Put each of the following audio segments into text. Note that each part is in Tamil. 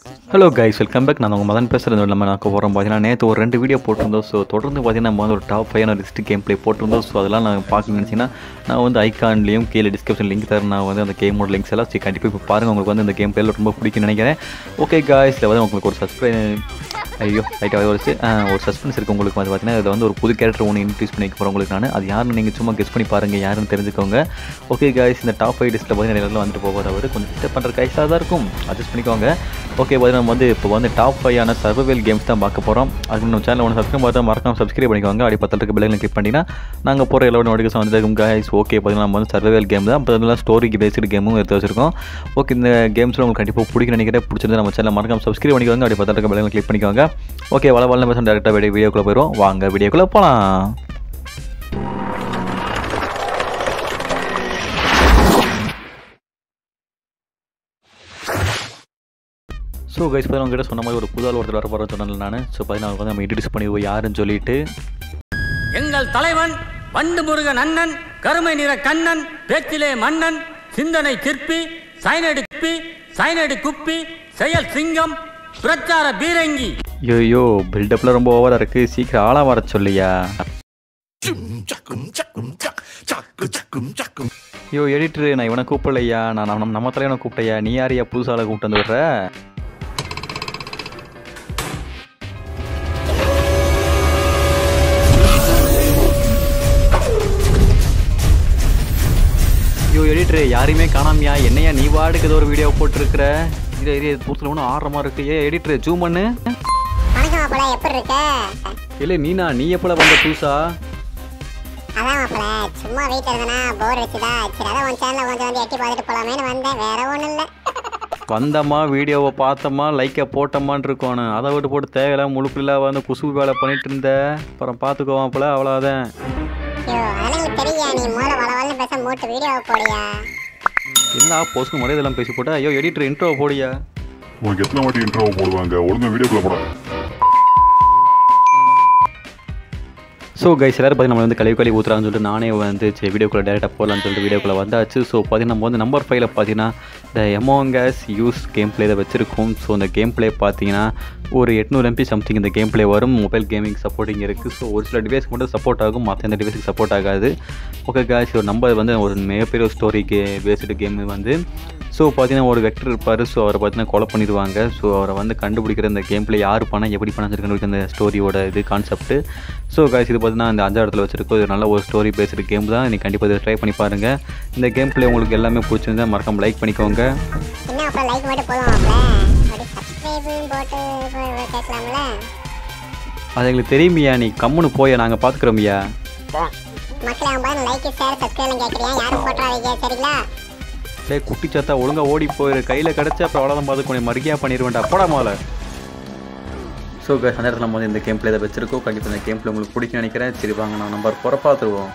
ஹலோ கைஸ் வெல்கம் பேக் நான் உங்கள் மதன் பேசுகிறது நம்ம நான் போகிறோம் பார்த்தீங்கன்னா நேற்று ஒரு ரெண்டு வீடியோ போட்டிருந்தோம் ஸோ தொடர்ந்து பார்த்தீங்கன்னா நம்ம வந்து ஒரு top five list game play போட்டிருந்தோம் ஸோ அதெல்லாம் நான் பார்க்க நினச்சிங்கன்னா நான் வந்து ஐகான்லேயும் கீழே டிஸ்கிரிப்ஷன் லிங்க் தரேன் நான் வந்து அந்த கேமோட லிங்க்ஸ் எல்லாம் சரி கண்டிப்பாக இப்போ பாருங்கள் உங்களுக்கு வந்து இந்த கேம் பிளேல ரொம்ப பிடிக்கும்னு நினைக்கிறேன் ஓகே காய்ஸ் இதில் வந்து உங்களுக்கு ஒரு சப்ஸ்கிரைப் ஐயோ லைட்டாக வச்சு ஒரு சஸ்பென்ஸ் இருக்குது உங்களுக்கு வந்து பார்த்தீங்கன்னா இதில் வந்து ஒரு புது கேரக்டர் ஒன்று இன்ட்ரீஸ் பண்ணிக்க போகிறேன் உங்களுக்கு நான் அது யாருன்னு நீங்கள் சும்மா கெஸ் பண்ணி பாருங்கள் யாருன்னு தெரிஞ்சுக்கோங்க ஓகே காய்ஸ் இந்த டாப் ஃபைவ் லிஸ்ட்டில் பார்த்தீங்கன்னா இடத்துல வந்துட்டு போகிறது அவர் கொஞ்சம் டிஸ்டர்ப் பண்ணுற கைஸாக தான் இருக்கும் அட்ஜஸ்ட் பண்ணிக்கோங்க ஓகே பார்த்தீங்கன்னா நம்ம வந்து இப்போ வந்து டாப் ஃபைவ் ஆன சர்வைவல் கேம்ஸ் தான் பார்க்க போகிறோம் அதுக்கு நம்ம சேனல் ஒன்று சப்ஸ்கிரைப் பார்த்தா மறக்காம சப்ஸ்கிரைப் பண்ணிக்கோங்க அப்படி பத்தலுக்கு பிள்ளைங்களை கிளிக் பண்ணிங்கன்னா நாங்கள் போகிற எல்லா நோட்டிஃபிகேஷன் வந்துருக்கும் கைஸ் ஓகே பார்த்தீங்கன்னா நம்ம வந்து சர்வைவல் கேம் தான் இப்போ அதெல்லாம் ஸ்டோரிக்கு பேஸ்டு கேமும் எடுத்து வச்சிருக்கோம் ஓகே இந்த கேம்ஸில் உங்களுக்கு கண்டிப்பாக பிடிக்கும் நினைக்கிறேன் பிடிச்சிருந்து நம்ம சேனல் மறக்காம சப்ஸ்கிரைப் பண்ணிக்கோங்க அப்படி பத்தலுக்கு பிள்ளைங்களை கிளிக் பண்ணிக்கோங்க ஓகே வள வள பேசும் டேரெக்டாக வீடியோ வீடியோக்குள்ளே போயிடும் வாங்க வீடியோக்குள்ளே போகலாம் ஸோ கைஸ் பார்த்தா உங்ககிட்ட சொன்ன மாதிரி ஒரு புது ஆள் ஒருத்தர் வர போகிறேன் சொன்னேன் நான் ஸோ பார்த்தீங்கன்னா வந்து நம்ம இன்ட்ரடியூஸ் பண்ணி யாருன்னு சொல்லிட்டு எங்கள் தலைவன் வண்டு முருகன் அண்ணன் கருமை நிற கண்ணன் பேச்சிலே மன்னன் சிந்தனை சிற்பி சைனடி குப்பி சைனடி குப்பி செயல் சிங்கம் பிரச்சார பீரங்கி ஐயோ பில்டப்பில் ரொம்ப ஓவராக இருக்குது சீக்கிரம் ஆளாக வர சொல்லியா Chacum, chacum, chac, chacu, chacum, chacum. ஐயோ எடிட்டரு நான் இவனை கூப்பிடலையா நான் நம்ம நம்ம தலைவனை கூப்பிட்டையா நீ யாரையா புதுசால கூப்பிட்டு வந்து விடுற ஐயோ எடிட்டரு யாரையுமே காணாமையா என்னையா நீ வாடுக்கு ஏதோ ஒரு வீடியோ போட்டிருக்கிற இது இது புதுசில் ஒன்றும் ஆடுற மாதிரி இருக்கு ஏ எடிட்டரு ஜூம் பண்ணு வணக்கம் மாப்பிள எப்படி இருக்க இல்லை நீனா நீ எப்பல வந்த புதுசா அதான் மாப்பிள சும்மா வீட்டில் இருந்தனா போர் அடிச்சுதா சரி அதான் உன் சேனலில் கொஞ்சம் வந்து எட்டி பார்த்துட்டு போலாமேன்னு வந்தேன் வேற ஒன்றும் இல்லை வந்தம்மா வீடியோவை பார்த்தம்மா லைக்கை போட்டம்மான்னு இருக்கணும் அதை விட்டு போட்டு தேவையில்லாம முழுப்பில்லாம் வந்து குசுப்பு வேலை பண்ணிட்டு இருந்த அப்புறம் பார்த்துக்குவான் போல அவ்வளோதான் ஐயோ அதெல்லாம் எனக்கு தெரியா நீ மூளை வள வளன்னு பேச மூட்டு வீடியோவை போடியா என்னடா பொசுக்கு முறை இதெல்லாம் பேசி போட்டா ஐயோ எடிட்டர் இன்ட்ரோ போடியா உனக்கு எத்தனை வாட்டி இன்ட்ரோவை போடுவாங்க ஒழுங்கா வீடியோக்குள்ள போட ஸோ கைஸ் எல்லாரும் பார்த்தீங்கன்னா நம்ம வந்து கழிவு கழிவு ஊற்றுறான்னு சொல்லிட்டு நானே வந்து சரி வீடியோக்குள்ளே டேரெக்டாக போகலான்னு சொல்லிட்டு வீடியோக்குள்ளே வந்தாச்சு ஸோ பார்த்தீங்கன்னா நம்ம வந்து நம்பர் ஃபைவ்ல பார்த்தீங்கன்னா இந்த எமோங்கஸ் யூஸ் கேம் பிளே தான் வச்சுருக்கோம் ஸோ இந்த கேம் பிளே பார்த்தீங்கன்னா ஒரு எட்நூறு எம்பி சம்திங் இந்த கேம் பிளே வரும் மொபைல் கேமிங் சப்போர்ட்டிங் இருக்குது ஸோ ஒரு சில டிவைஸ்க்கு மட்டும் சப்போர்ட் ஆகும் மற்ற எந்த டிவைஸுக்கு சப்போர்ட் ஆகாது ஓகே காய்ஸ் ஒரு நம்பர் வந்து ஒரு மிகப்பெரிய ஒரு ஸ்டோரி கே பேஸ்டு கேம் வந்து ஸோ பார்த்தீங்கன்னா ஒரு வெக்டர் இருப்பார் ஸோ அவரை பார்த்தீங்கன்னா கொலை பண்ணிடுவாங்க ஸோ அவரை வந்து கண்டுபிடிக்கிற இந்த கேம் பிளே யார் பண்ணால் எப்படி பண்ண கண்டுபிடிக்கிற அந்த ஸ்டோரியோட இது கான்செப்ட் ஸோ காய்ஸ் இது பார்த்தீங்கன்னா இந்த அஞ்சாவது இடத்துல வச்சிருக்கோம் இது நல்ல ஒரு ஸ்டோரி பேஸ்டு கேம் தான் நீங்கள் கண்டிப்பாக இதை ட்ரை பண்ணி பாருங்கள் இந்த கேம் பிளே உங்களுக்கு எல்லாமே பிடிச்சிருந்தா மறக்காம லைக் பண்ணிக்கோங்க என்ன மாப்பிள லைக் மட்டும் போதும் மாப்பிள அப்படி சப்ஸ்கிரைபும் போட்டு போ- கேட்கலாம்ல அது எங்களுக்கு தெரியுமியா நீ கம்முன்னு போய நாங்கள் பார்த்துக்குறோமியா மக்களே அவன் பாரு லைக் ஷேர் சப்ஸ்கிரைப் கேட்குறியா யாரும் போட்டுறாதீங்க சரிங்களா டேய் குட்டி சத்தா ஒழுங்காக ஓடி போயிரு கையில் கிடச்சா அப்புறம் அவ்வளோதான் பார்த்து கொஞ்சம் மறுக்கையாக பண்ணிடுவேன்டா போடா முதல்ல ஸோ அந்த இடத்துல நம்ம வந்து இந்த கேம் பிளே வச்சிருக்கோம் கண்டிப்பாக இந்த கேம் பிளே உங்களுக்கு பிடிக்கும் நினைக்கிறேன் சரி வாங்க நான் நம்பர் போகிற பார்த்துருவோம்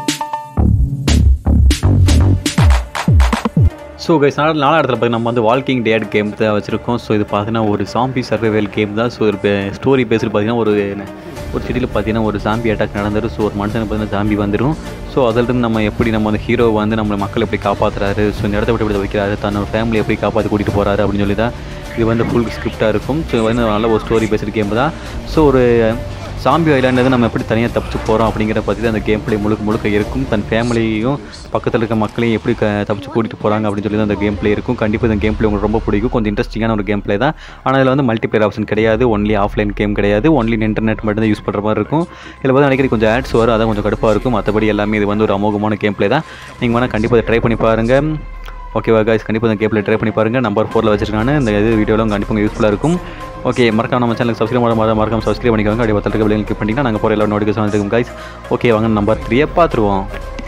ஸோ கைஸ் நாலு நாலா இடத்துல பார்த்தீங்கன்னா நம்ம வந்து வால்கிங் டேட் கேம் தான் வச்சுருக்கோம் ஸோ இது பார்த்தீங்கன்னா ஒரு சாம்பி சர்வைவல் கேம் தான் ஸோ ஒரு ஸ்டோரி பேஸ்டு பார்த்தீங்கன்னா ஒரு ஒரு சிட்டியில் பார்த்தீங்கன்னா ஒரு சாம்பி அட்டாக் நடந்துடும் ஸோ ஒரு மனுஷனுக்கு பார்த்தீங்கன்னா சாம்பி வந்துடும் ஸோ அதிலிருந்து நம்ம எப்படி நம்ம அந்த ஹீரோ வந்து நம்ம மக்கள் எப்படி காப்பாற்றுறாரு ஸோ இந்த இடத்த விட்டு எப்படி வைக்கிறாரு தன்னோட ஃபேமிலி எப்படி காப்பாற்றி கூட்டிகிட்டு போகிறாரு அப்படின்னு சொல்லி தான் இது வந்து ஃபுல் ஸ்கிரிப்டாக இருக்கும் ஸோ வந்து நல்ல ஒரு ஸ்டோரி பேஸ்டு கேம் தான் ஸோ ஒரு சாம்பி ஐலாண்டு நம்ம எப்படி தனியாக தப்பிச்சு போகிறோம் அப்படிங்கிற பற்றி தான் அந்த கேம் பிளே முழுக்க முழுக்க இருக்கும் தன் ஃபேமிலியும் பக்கத்தில் இருக்க மக்களையும் எப்படி க தப்பிச்சு கூட்டிகிட்டு போகிறாங்க அப்படின்னு சொல்லி தான் அந்த கேம் பிளே இருக்கும் கண்டிப்பாக இந்த கேம் பிளே உங்களுக்கு ரொம்ப பிடிக்கும் கொஞ்சம் இன்ட்ரெஸ்டிங்கான ஒரு கேம் பிளே தான் ஆனால் இதில் வந்து மல்டிப்ளேயர் ஆப்ஷன் கிடையாது ஒன்லி ஆஃப்லைன் கேம் கிடையாது ஒன்லி இன்டர்நெட் மட்டும் தான் யூஸ் பண்ணுற மாதிரி இருக்கும் இதில் வந்து அடிக்கடி கொஞ்சம் ஆட்ஸ் வரும் அதான் கொஞ்சம் கடுப்பாக இருக்கும் மற்றபடி எல்லாமே இது வந்து ஒரு அமோகமான கேம் பிளே தான் நீங்கள் வேணால் கண்டிப்பாக ட்ரை பண்ணி பாருங்கள் ஓகேவா காய்ஸ் கண்டிப்பாக இந்த கேப்பில் ட்ரை பண்ணி பாருங்கள் நம்பர் ஃபோரில் வச்சிருக்காங்க இந்த இது வீடியோலாம் கண்டிப்பாக யூஸ்ஃபுல்லாக இருக்கும் ஓகே மறக்காம நம்ம சேனலுக்கு சப்ஸ்கிரைப் பண்ண மறக்காம சப்ஸ்கிரைப் பண்ணிக்கோங்க அப்படியே பத்திரிக்கை பிள்ளைங்க கிளிக் பண்ணிங்கன்னா நாங்கள் போகிற எல்லா நோட்டிஃபிகேஷன் வந்துருக்கும் காய்ஸ் ஓகே வாங்க நம்பர் த்ரீயை பார்த்துருவோம்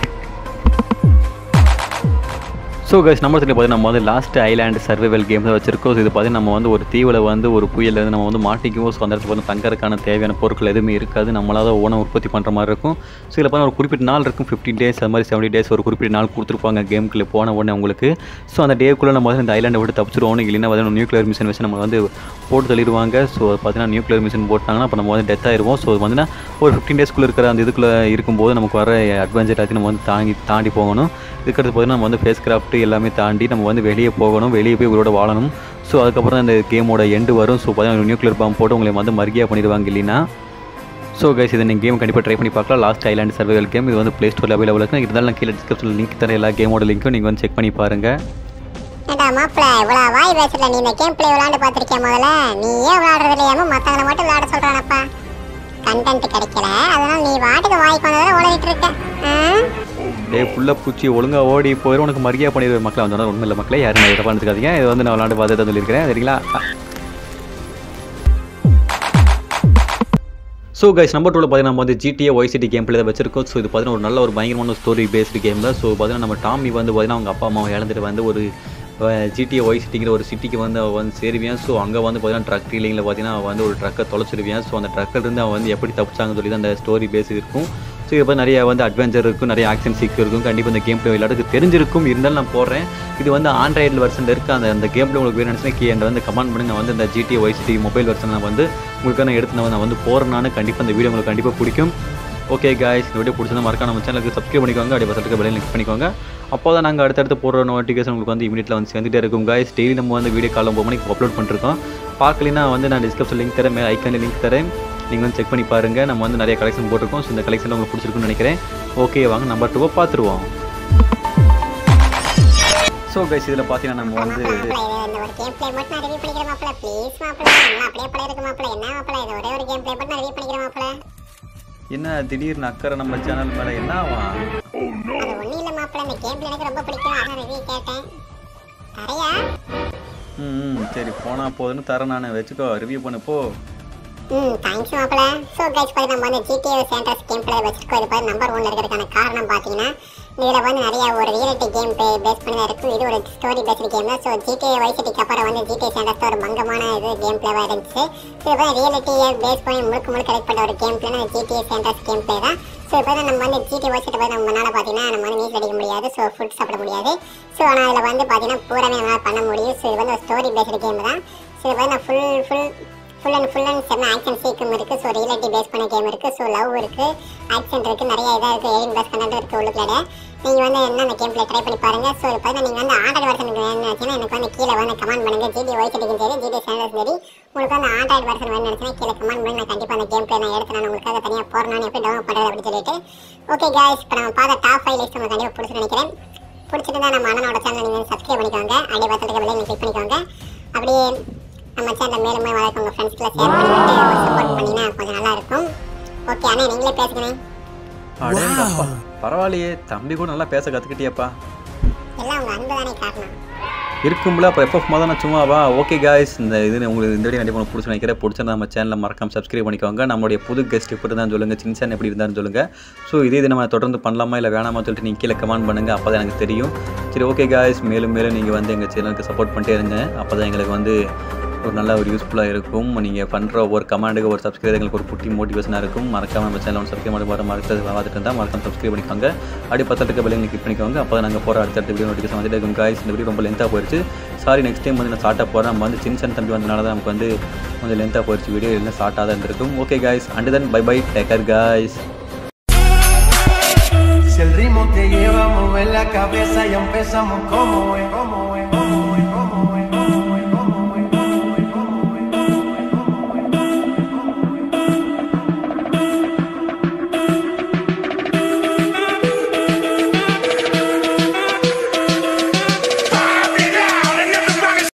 ஸோ கைஸ் நம்பர் த்ரீ பார்த்தீங்கன்னா நம்ம வந்து லாஸ்ட் ஐலாண்ட் சர்வைவல் கேம் தான் வச்சிருக்கோம் So, இது பார்த்தீங்கன்னா நம்ம வந்து ஒரு தீவில் வந்து ஒரு புயல்ல இருந்து நம்ம வந்து மாட்டிக்குவோம் ஸோ அந்த இடத்துல வந்து தங்கறதுக்கான தேவையான பொருட்கள் எதுவுமே இருக்காது நம்மளால ஓன உற்பத்தி பண்ணுற மாதிரி இருக்கும் ஸோ இதில் பார்த்தா ஒரு குறிப்பிட்ட நாள் இருக்கும் ஃபிஃப்டீன் டேஸ் அது மாதிரி செவன்டி டேஸ் ஒரு குறிப்பிட்ட நாள் கொடுத்துருப்பாங்க கேமுக்குள்ளே போன உடனே உங்களுக்கு ஸோ அந்த டேக்குள்ளே நம்ம வந்து இந்த ஐலாண்டை விட்டு தப்பிச்சிருவோம் இல்லைன்னா வந்து நியூக்ளியர் மிஷின் வச்சு நம்ம வந்து போட்டு தள்ளிடுவாங்க ஸோ பார்த்தீங்கன்னா நியூக்ளியர் மிஷின் போட்டாங்கன்னா அப்போ நம்ம வந்து டெத் ஆயிடுவோம் ஸோ வந்து ஒரு ஃபிஃப்டீன் டேஸ்க்குள்ளே இருக்கிற அந்த இதுக்குள்ளே இருக்கும்போது நமக்கு வர அட்வென்ச்சர் எல்லாத்தையும் நம்ம வந்து தாண்டி தாண்டி போகணும் இருக்கிறது பார்த்தீங்கன்னா நம்ம வந்து ஃபேஸ் கிராஃப்ட் எல்லாமே தாண்டி நம்ம வந்து வெளியே போகணும் வெளியே போய் இவரோட வாழணும் ஸோ ஸோ அதுக்கப்புறம் தான் இந்த கேமோட எண்டு வரும் ஸோ பார்த்தீங்கன்னா நியூக்ளியர் பாம்பு போட்டு உங்களை வந்து மர்கியா பண்ணிடுவாங்க இல்லைன்னா ஸோ கைஸ் இதை நீங்கள் கேம் கண்டிப்பாக ட்ரை பண்ணி பார்க்கலாம் லாஸ்ட் ஐலாண்ட் சர்வைவல் கேம் இது வந்து ப்ளே ஸ்டோரில் அவைலபிள் இருக்கும் இருந்தாலும் நான் கீழே டிஸ்கிரிப்ஷனில் லிங்க் தரேன் எல்லா கேமோட லிங்க்கும் நீங்கள் வந்து செக் பண்ணி பாருங்கள் ஏண்டா மாப்பிள இவ்வளோ வாய் பேசல நீ இந்த கேம் பிளே விளாண்டு பார்த்துருக்கிய முதல்ல நீ ஏன் விளாடுறது இல்லையாம மற்றவங்களை மட்டும் விளாட சொல்கிறானப்பா கண்டென்ட் கிடைக்கல அதனால நீ வாட்டுக்கு வாய்க்கு வந்ததில் ஓடிட்டு இருக்க ஆ? டே ஃபுல்லாக பூச்சி ஒழுங்காக ஓடி போயிடும் உனக்கு மரியா பண்ணிடுவேன் மக்களை வந்து உண்மை இல்லை மக்களே யாரும் நான் இதை இருக்காதீங்க இது வந்து நான் விளாண்டு பார்த்துட்டு சொல்லியிருக்கிறேன் சரிங்களா ஸோ கைஸ் நம்பர் டூவில் பார்த்தீங்கன்னா நம்ம வந்து ஜிடிஏ ஒய்சிடி கேம் பிளே தான் வச்சிருக்கோம் ஸோ இது பார்த்தீங்கன்னா ஒரு நல்ல ஒரு பயங்கரமான ஸ்டோரி பேஸ்டு கேம் தான் ஸோ பார்த்தீங்கன்னா நம்ம டாமி வந்து பார்த்தீங்கன்னா அவங்க அப்பா அம்மாவை இழந்துட்டு வந்து ஒரு ஜிடிஏ ஒய் சிட்டிங்கிற ஒரு சிட்டிக்கு வந்து அவன் வந்து சேருவியான் ஸோ அங்கே வந்து பார்த்தீங்கன்னா ட்ரக் டீலிங்கில் பார்த்தீங்கன்னா அவன் வந்து ஒரு ட்ரக்கை தொலைச்சிருவியான் ஸோ அந்த ட்ரக்கில் இருந்து அவன் வந்து எப்படி தப்பிச்சாங்கன்னு சொல்லி தான் அந்த ஸ்டோரி பேஸ் இருக்கும் ஸோ இப்போ நிறைய வந்து அட்வென்ச்சர் இருக்கும் நிறைய ஆக்ஷன் சீக் இருக்கும் கண்டிப்பாக இந்த கேம் பிளே எல்லாத்துக்கும் தெரிஞ்சிருக்கும் இருந்தாலும் நான் போடுறேன் இது வந்து ஆண்ட்ராய்டு வெர்ஷன் இருக்குது அந்த அந்த கேம் பிளே உங்களுக்கு வேணும் நினச்சினா கீ என்கிட்ட வந்து கமெண்ட் பண்ணி நான் வந்து இந்த ஜிடி ஒய்சிடி மொபைல் வெர்ஷன் நான் வந்து உங்களுக்கு நான் எடுத்து நான் வந்து போகிறேன்னு கண்டிப்பாக இந்த வீடியோ உங்களுக்கு கண்டிப்பாக பிடிக்கும் ஓகே காய்ஸ் இந்த வீடியோ பிடிச்சதா மறக்காம நம்ம சேனலுக்கு சப்ஸ்கிரைப் பண்ணிக்கோங்க அப்படியே பக்கத்துக்கு பெல்லையும் கிளிக் பண்ணிக்கோங்க அப்போ தான் நாங்கள் அடுத்தடுத்து போடுற நோட்டிஃபிகேஷன் உங்களுக்கு வந்து இமீடியட்டில் வந்து சேர்ந்துட்டே இருக்கும் காய்ஸ் டெய்லி நம்ம வந்து வீடியோ கால் ஒம்பது மணிக்கு அப்லோட் பண்ணிருக்கோம் பார்க்கலினா வந்து நான் டிஸ்கிரிப்ஷன் லிங்க் தரேன் மேலே ஐக்கானில் லிங்க் தரேன் நீங்கள் வந்து செக் பண்ணி பாருங்கள் நம்ம வந்து நிறைய கலெக்ஷன் போட்டிருக்கோம் ஸோ இந்த கலெக்ஷன் உங்களுக்கு பிடிச்சிருக்குன்னு நினைக்கிறேன் ஓகே வாங்க நம்பர் டூவை பார்த்துருவோம் ஸோ கைஸ் இதில் பார்த்தீங்கன்னா நம்ம வந்து மாப்பிள இது இந்த ஒரு கேம் பிளே மட்டும் நான் ரிவ்யூ பண்ணிக்கிறேன் மாப்பிள ப்ளீஸ் மாப்பிள நல்லா அப்படியே பழைய இருக்கு மாப்பிள என்ன மாப்பிள இது ஒரே ஒரு கேம் பிளே மட்டும் நான் ரிவ்யூ பண்ணிக்கிறேன் மாப்பிள என்ன திடீர்னு அக்கறை நம்ம சேனல் மேலே என்ன ஆவான் அது ஒன்றும் இல்லை மாப்பிள இந்த கேம் பிளே எனக்கு ரொம்ப பிடிக்கும் அதான் ரிவ்யூ கேட்டேன் தரையா ம் ம், சரி போனால் போதுன்னு தரேன் நான் வச்சுக்கோ ரிவ்யூ பண்ணு போ ம் தேங்க்ஸ் மாப்பிள ஸோ கைஸ் பார்த்து நம்ம வந்து ஜிடிஏ சென்டர்ஸ் கேம் பிளே வச்சிருக்கோம் இது பார்த்து நம்பர் ஒன்ல இருக்கிறதுக்கான காரணம் பார்த்தீங்கன்னா இதில் வந்து நிறைய ஒரு ரியாலிட்டி கேம் பிளே பேஸ் பண்ணி தான் இருக்கும் இது ஒரு ஸ்டோரி பேஸ்டு கேம் தான் ஸோ ஜிடிஏ வைசிட்டிக்கு அப்புறம் வந்து ஜிடிஏ சென்டர்ஸ் ஒரு மங்கமான இது கேம் பிளேவாக இருந்துச்சு ஸோ இப்போ ரியாலிட்டியை பேஸ் பண்ணி முழுக்க முழுக்க கிடைக்கப்பட்ட ஒரு கேம் பிளேனா ஜிடிஏ சென்டர்ஸ் கேம் பிளே தான் ஸோ இப்போ நம்ம வந்து ஜிடி வைசிட்டி பார்த்து நம்மளால பார்த்தீங்கன்னா நம்ம வந்து நீட் அடிக்க முடியாது ஸோ ஃபுட் சாப்பிட முடியாது ஸோ ஆனால் இதில் வந்து பார்த்தீங்கன்னா பூராமே நம்மளால் பண்ண முடியும் ஸோ இது வந்து ஒரு ஸ்டோரி பேஸ்டு கேம் தான் ஸோ இது வந்து full full full and full and செம்ம ஆக்ஷன் சீக்கம் இருக்குது ஸோ ரியாலிட்டி பேஸ் பண்ண கேம் இருக்குது ஸோ லவ் இருக்குது ஆக்ஷன் இருக்குது நிறைய இதாக இருக்குது எயிட்டின் ப்ளஸ் கண்டென்ட் இருக்குது உள்ளுக்குள்ள நீங்கள் வந்து என்ன அந்த கேம் ப்ளே ட்ரை பண்ணி பாருங்கள் ஸோ இப்போ நீங்கள் வந்து ஆண்ட்ராய்டு வெர்ஷனுக்கு வேணும்னு நினச்சினா எனக்கு வந்து கீழே வந்து கமெண்ட் பண்ணுங்கள் ஜிடி ஒய் சட்டிக்கும் சரி ஜிடி சேனல்ஸ் சரி உங்களுக்கு வந்து ஆண்ட்ராய்டு வெர்ஷன் வேணும்னு நினச்சினா கீழே கமெண்ட் பண்ணி நான் கண்டிப்பாக அந்த கேம் ப்ளே நான் எடுத்து நான் உங்களுக்காக தனியாக போகிறேன் எப்படி டவுன்லோட் பண்ணுறது அப்படின்னு சொல்லிட்டு ஓகே காய்ஸ் இப்போ நம்ம பார்த்த டாப் ஃபைவ் லிஸ்ட் உங்களுக்கு கண்டிப்பாக பிடிச்சி நினைக்கிறேன் பிடிச்சிருந்தா நம்ம அண்ணனோட சேனல் நீங்கள் சப்ஸ்கிரைப் பண்ணிக்கோங்க அப்படியே பக்கத்துக்கு வெளியே கிளிக் பண்ணிக்கோங்க அப்படியே நம்ம சேனல் மேலும் மேலும் வளர்க்க உங்கள் ஃப்ரெண்ட்ஸ்க்குள்ள ஷேர் பண்ணிவிட்டு சப்போர்ட் பண்ணினா கொஞ்சம் நல்லா இருக்கும் ஓகே அண்ணா நீங்களே பேசுகிறேன் அடேங்கப்பா பரவாயில்லையே தம்பி கூட நல்லா பேச கற்றுக்கிட்டியப்பா எல்லாம் உங்கள் அன்பு தானே காரணம் இருக்கும்ல அப்போ எப்போ சும்மா தானே சும்மாவா ஓகே காய்ஸ் இந்த இது உங்களுக்கு இந்த வீடியோ கண்டிப்பாக பிடிச்சி நினைக்கிறேன் பிடிச்சிருந்தா நம்ம சேனலை மறக்காம சப்ஸ்கிரைப் பண்ணிக்கோங்க நம்மளுடைய புது கெஸ்ட் எப்படி தான் சொல்லுங்கள் சின்சான் எப்படி இருந்தாலும் சொல்லுங்கள் ஸோ இதே இது நம்ம தொடர்ந்து பண்ணலாமா இல்லை வேணாமா சொல்லிட்டு நீங்கள் கீழே கமெண்ட் பண்ணுங்கள் அப்போ தான் எனக்கு தெரியும் சரி ஓகே காய்ஸ் மேலும் மேலும் நீங்கள் வந்து எங்கள் சேனலுக்கு சப்போர்ட் பண்ணிட்டே இருங்க அப்போ தான் எங்களுக்கு வந்து ஒரு நல்ல ஒரு யூஸ்ஃபுல்லாக இருக்கும் நீங்கள் பண்ணுற ஒவ்வொரு கமாண்டுக்கு ஒரு சப்ஸ்கிரைப் எங்களுக்கு ஒரு குட்டி மோட்டிவேஷனாக இருக்கும் மறக்காம நம்ம சேனல் சப்ஸ்கிரைப் பண்ணி போகிற மறக்கிறது பார்த்துட்டு இருந்தால் மறக்காம சப்ஸ்கிரைப் பண்ணிக்கோங்க அப்படி பத்தத்துக்கு பெல்லைங்க கிளிக் பண்ணிக்கோங்க அப்போ தான் நாங்கள் போகிற அடுத்தடுத்த வீடியோ நோட்டிஃபிகேஷன் வந்துட்டு இருக்கும் காய்ஸ் இந்த வீடியோ ரொம்ப லென்த்தாக போயிடுச்சு சாரி நெக்ஸ்ட் டைம் வந்து நான் ஷார்ட்டாக போகிறேன் நம்ம வந்து சின்ன சின்ன தம்பி வந்தனால தான் நமக்கு வந்து கொஞ்சம் லென்த்தாக போயிடுச்சு வீடியோ இல்லை ஷார்ட்டாக தான் இருந்திருக்கும் okay guys and then bye bye take care guys Si el ritmo te lleva a mover la cabeza y empezamos como es, como es.